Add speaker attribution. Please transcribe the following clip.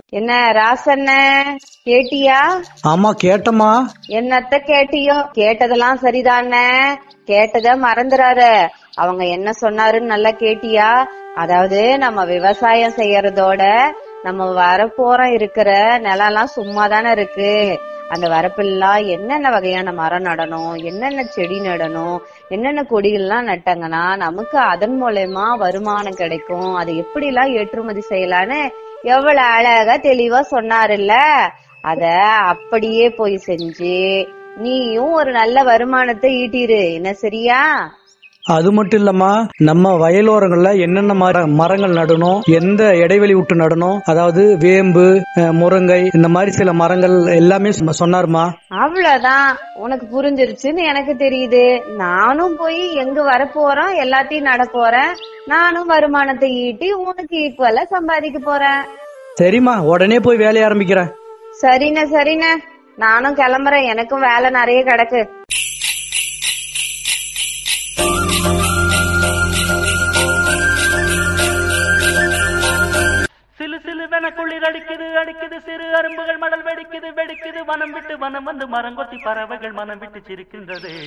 Speaker 1: என்ன ராசண்ண கேட்டியா
Speaker 2: ஆமா கேட்டமா
Speaker 1: என்னத்த கேட்டியோ கேட்டதெல்லாம் சரிதானே கேட்டத மறந்துடாத அவங்க என்ன சொன்னாருன்னு நல்லா கேட்டியா அதாவது நம்ம விவசாயம் செய்யறதோட நம்ம வரப்போறோம் இருக்கிற நிலம்லாம் சும்மா தானே இருக்கு அந்த வரப்பெல்லாம் என்னென்ன வகையான மரம் நடணும் என்னென்ன செடி நடணும் என்னென்ன கொடிகள்லாம் நட்டாங்கன்னா நமக்கு அதன் மூலயமா வருமானம் கிடைக்கும் அதை எப்படி எல்லாம் ஏற்றுமதி செய்யலான்னு எவ்வளவு அழகா தெளிவா சொன்னாருல்ல அத அப்படியே போய் செஞ்சு நீயும் ஒரு நல்ல வருமானத்தை ஈட்டிரு என்ன சரியா
Speaker 2: அது மட்டும் இல்லம்மா நம்ம வயலோரங்கள்ல என்னென்ன மர மரங்கள் நடணும் எந்த இடைவெளி விட்டு நடணும் அதாவது வேம்பு அஹ், முருங்கை இந்த மாதிரி சில மரங்கள் எல்லாமே சொ- சொன்னாருமா
Speaker 1: அவ்வளவுதான் உனக்கு புரிஞ்சிருச்சுன்னு எனக்கு தெரியுது நானும் போய் எங்க வரப்போறோம் எல்லாத்தையும் நட போறேன் நானும் வருமானத்தை ஈட்டி உனக்கு ஈக்குவலா சம்பாதிக்க போறேன்
Speaker 2: சரிம்மா உடனே போய் வேலைய ஆரம்பிக்கிறேன்
Speaker 1: சரிண்ணே சரிண்ணே நானும் கிளம்புறேன் எனக்கும் வேலை நிறைய கிடக்கு
Speaker 3: சிலு சிலுவென குளிர் அடிக்குது அடிக்குது சிறு அரும்புகள் மடல் வெடிக்குது வெடிக்குது வனம் விட்டு வனம் வந்து மரங்கொத்தி பறவைகள் மனம் விட்டு சிரிக்கின்றது